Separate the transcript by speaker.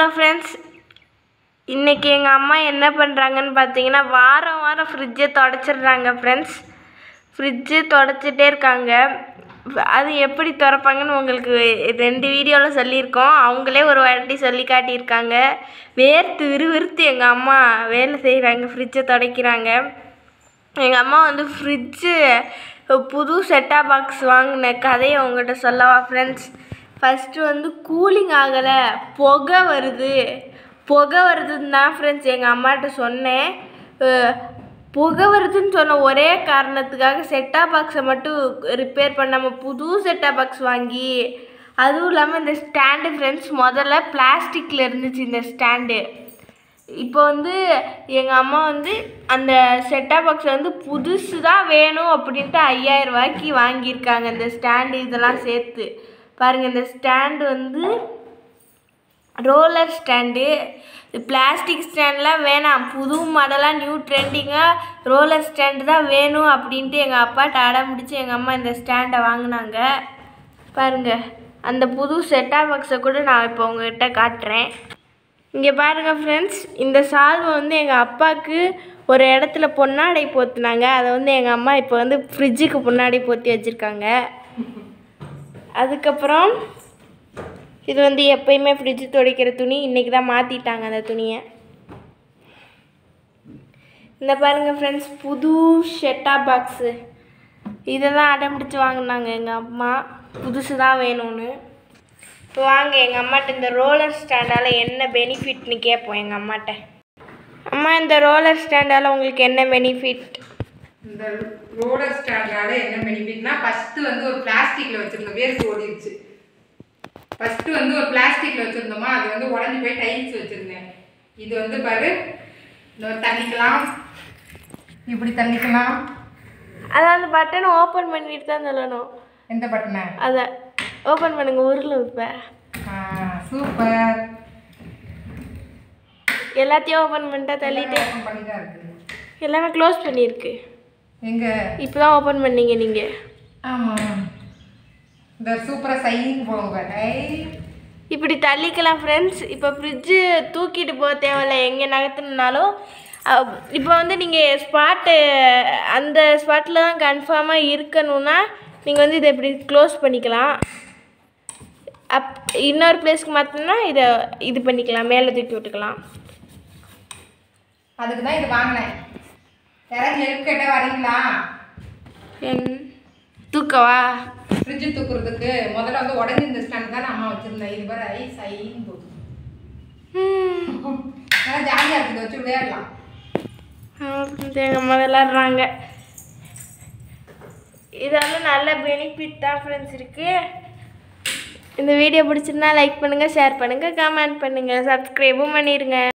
Speaker 1: Hello friends இன்றைக்கி எங்கள் அம்மா என்ன பண்ணுறாங்கன்னு பார்த்தீங்கன்னா வாரம் வாரம் ஃப்ரிட்ஜை தொடச்சிடுறாங்க ஃப்ரெண்ட்ஸ் ஃப்ரிட்ஜு தொடச்சிட்டே இருக்காங்க அது எப்படி திறப்பாங்கன்னு உங்களுக்கு ரெண்டு வீடியோவில் சொல்லியிருக்கோம் அவங்களே ஒரு வாட்டி சொல்லி காட்டியிருக்காங்க வேர்த்து விறுவிறுத்து எங்கள் அம்மா வேலை செய்கிறாங்க ஃப்ரிட்ஜை துடைக்கிறாங்க எங்கள் அம்மா வந்து ஃப்ரிட்ஜு புது செட்டாப் பாக்ஸ் வாங்கின கதையை உங்கள்கிட்ட சொல்லவா ஃப்ரெண்ட்ஸ் ஃபஸ்ட்டு வந்து கூலிங் ஆகலை புகை வருது புகை வருதுன்னு தான் ஃப்ரெண்ட்ஸ் எங்கள் அம்மாட்ட சொன்னேன் அஹ், புகை வருதுன்னு சொன்ன ஒரே காரணத்துக்காக செட்டாப் பாக்ஸை மட்டும் ரிப்பேர் பண்ணாமல் புது செட்டாப் பாக்ஸ் வாங்கி அதுவும் இல்லாமல் இந்த ஸ்டாண்டு ஃப்ரெண்ட்ஸ் முதல்ல பிளாஸ்டிக்கில் இருந்துச்சு இந்த ஸ்டாண்டு இப்போ வந்து எங்கள் அம்மா வந்து அந்த செட்டாப் பாக்ஸ் வந்து புதுசு தான் வேணும் அப்படின்ட்டு ஐயாயிரம் ரூபாய்க்கு வாங்கியிருக்காங்க இந்த ஸ்டாண்டு இதெல்லாம் சேர்த்து பாருங்கள் இந்த ஸ்டாண்டு வந்து ரோலர் ஸ்டாண்டு பிளாஸ்டிக் ஸ்டாண்ட்லாம் வேணாம் புது மாடலாக நியூ ட்ரெண்டிங்காக ரோலர் ஸ்டாண்டு தான் வேணும் அப்படின்ட்டு எங்கள் அப்பாட்ட அடம் பிடிச்சி எங்கள் அம்மா இந்த ஸ்டாண்டை வாங்கினாங்க பாருங்கள் அந்த புது செட்டாப் பாக்ஸை கூட நான் இப்போ உங்ககிட்ட காட்டுறேன் இங்கே பாருங்கள் ஃப்ரெண்ட்ஸ் இந்த சால்வை வந்து எங்கள் அப்பாவுக்கு ஒரு இடத்துல பொன்னாடை போத்துனாங்க அதை வந்து எங்கள் அம்மா இப்போ வந்து ஃப்ரிட்ஜுக்கு பொன்னாடை போத்தி வச்சுருக்காங்க அதுக்கப்புறம் இது வந்து எப்பயுமே ஃப்ரிட்ஜ் துடைக்கிற துணி இன்றைக்கி தான் மாற்றிட்டாங்க அந்த துணியை இந்த பாருங்க ஃப்ரெண்ட்ஸ் புது ஷெட்டாப் பாக்ஸு இதை தான் அடம் பிடிச்சி வாங்கினாங்க எங்கள் அம்மா புதுசு தான் வேணும்னு இப்போ வாங்க எங்கள் அம்மாட்ட இந்த ரோலர் ஸ்டாண்டால் என்ன பெனிஃபிட்னு கேட்போம் எங்கள் அம்மாட்ட அம்மா இந்த ரோலர் ஸ்டாண்டால் உங்களுக்கு என்ன பெனிஃபிட்
Speaker 2: இந்த ரோலர் ஸ்டாண்டால என்ன பெனிஃபிட்னா ஃபர்ஸ்ட் வந்து ஒரு பிளாஸ்டிக்ல வச்சிருந்தோம் வேர்த்து ஓடிடுச்சு ஃபர்ஸ்ட் வந்து ஒரு பிளாஸ்டிக்ல வச்சிருந்தோமா அது வந்து உடஞ்சி போய் டைல்ஸ் வச்சிருந்தேன் இது வந்து பாரு இந்த தண்ணிக்கலாம் இப்படி தண்ணிக்கலாம்
Speaker 1: அதான் அந்த பட்டனை ஓப்பன் பண்ணிட்டு தான் சொல்லணும்
Speaker 2: எந்த பட்டனை
Speaker 1: அதை ஓப்பன் பண்ணுங்க உருளை இப்போ
Speaker 2: சூப்பர்
Speaker 1: எல்லாத்தையும் ஓப்பன் பண்ணிட்டா தள்ளிட்டு
Speaker 2: பண்ணி தான் இருக்குது
Speaker 1: எல்லாமே க்ளோஸ் பண்ணியிருக்கு
Speaker 2: எங்க
Speaker 1: இப்போ தான் ஓப்பன் பண்ணீங்க நீங்கள்
Speaker 2: ஆமாம் இந்த சூப்பராக சைன் போங்க
Speaker 1: இப்படி தள்ளிக்கலாம் ஃப்ரெண்ட்ஸ் இப்போ ஃப்ரிட்ஜு தூக்கிட்டு போக தேவையில்ல எங்கே நகர்த்துனாலும் இப்போ வந்து நீங்கள் ஸ்பாட்டு அந்த ஸ்பாட்டில் தான் கன்ஃபார்மாக இருக்கணும்னா நீங்கள் வந்து இதை இப்படி க்ளோஸ் பண்ணிக்கலாம் அப் இன்னொரு பிளேஸ்க்கு மாற்றினா இதை இது பண்ணிக்கலாம் மேலே தூக்கி விட்டுக்கலாம்
Speaker 2: அதுக்கு தான் இது வாங்கினேன் யாராவது ஹெல்ப் கேட்டால் வரீங்களா
Speaker 1: என் தூக்கவா
Speaker 2: ஃப்ரிட்ஜு தூக்குறதுக்கு முதல்ல வந்து உடஞ்சிருந்த ஸ்டாண்ட் தான் அம்மா வச்சுருந்தேன் இது வரை ஐஸ் ஐன்னு போகுது
Speaker 1: ம்.
Speaker 2: நல்லா ஜாலியாக இருக்குது வச்சு விளையாடலாம்
Speaker 1: எங்கள் அம்மா விளாட்றாங்க இதெல்லாம் நல்ல பெனிஃபிட் தான் ஃப்ரெண்ட்ஸ் இருக்குது இந்த வீடியோ பிடிச்சிருந்தா லைக் பண்ணுங்கள் ஷேர் பண்ணுங்கள் கமெண்ட் பண்ணுங்கள் சப்ஸ்கிரைபும் பண்ணிடுங்க